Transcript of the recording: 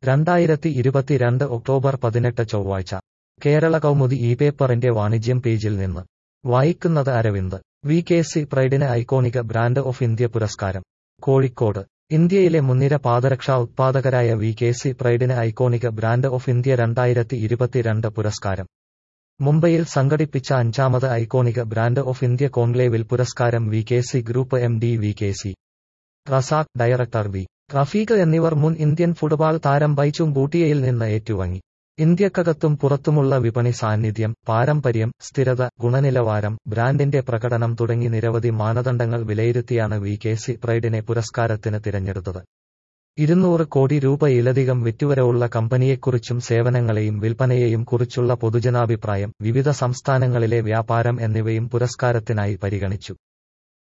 രണ്ടായിരത്തി ഇരുപത്തിരണ്ട് ഒക്ടോബർ പതിനെട്ട് ചൊവ്വാഴ്ച കേരള കൗമുദി ഈ പേപ്പറിന്റെ വാണിജ്യം പേജിൽ നിന്ന് വായിക്കുന്നത് അരവിന്ദ് വി കെ സി പ്രൈഡിന് ഐക്കോണിക് ബ്രാൻഡ് ഓഫ് ഇന്ത്യ പുരസ്കാരം കോഴിക്കോട് ഇന്ത്യയിലെ മുൻനിര പാദരക്ഷാ ഉത്പാദകരായ വി കെ സി പ്രൈഡിന് ഐക്കോണിക് ബ്രാൻഡ് ഓഫ് ഇന്ത്യ രണ്ടായിരത്തി ഇരുപത്തിരണ്ട് പുരസ്കാരം മുംബൈയിൽ സംഘടിപ്പിച്ച അഞ്ചാമത് ഐക്കോണിക് ബ്രാൻഡ് ഓഫ് ഇന്ത്യ കോൺക്ലേവിൽ പുരസ്കാരം V K C group M D V K C Razak director V Rafeeq എന്നിവർ മുൻ ഇന്ത്യൻ ഫുട്ബോൾ താരം ബൈച്ചും ബൂട്ടിയയിൽ നിന്ന് ഏറ്റുവാങ്ങി ഇന്ത്യക്കകത്തും പുറത്തുമുള്ള വിപണി സാന്നിധ്യം പാരമ്പര്യം സ്ഥിരത ഗുണനിലവാരം ബ്രാൻഡിന്റെ പ്രകടനം തുടങ്ങി നിരവധി മാനദണ്ഡങ്ങൾ വിലയിരുത്തിയാണ് വി കെ സി പ്രൈഡിനെ പുരസ്കാരത്തിന് തിരഞ്ഞെടുത്തത് ഇരുന്നൂറ് കോടി രൂപയിലധികം വിറ്റുവരവുള്ള കമ്പനിയെക്കുറിച്ചും സേവനങ്ങളെയും വിൽപ്പനയെയും കുറിച്ചുള്ള പൊതുജനാഭിപ്രായം വിവിധ സംസ്ഥാനങ്ങളിലെ വ്യാപാരം എന്നിവയും പുരസ്കാരത്തിനായി പരിഗണിച്ചു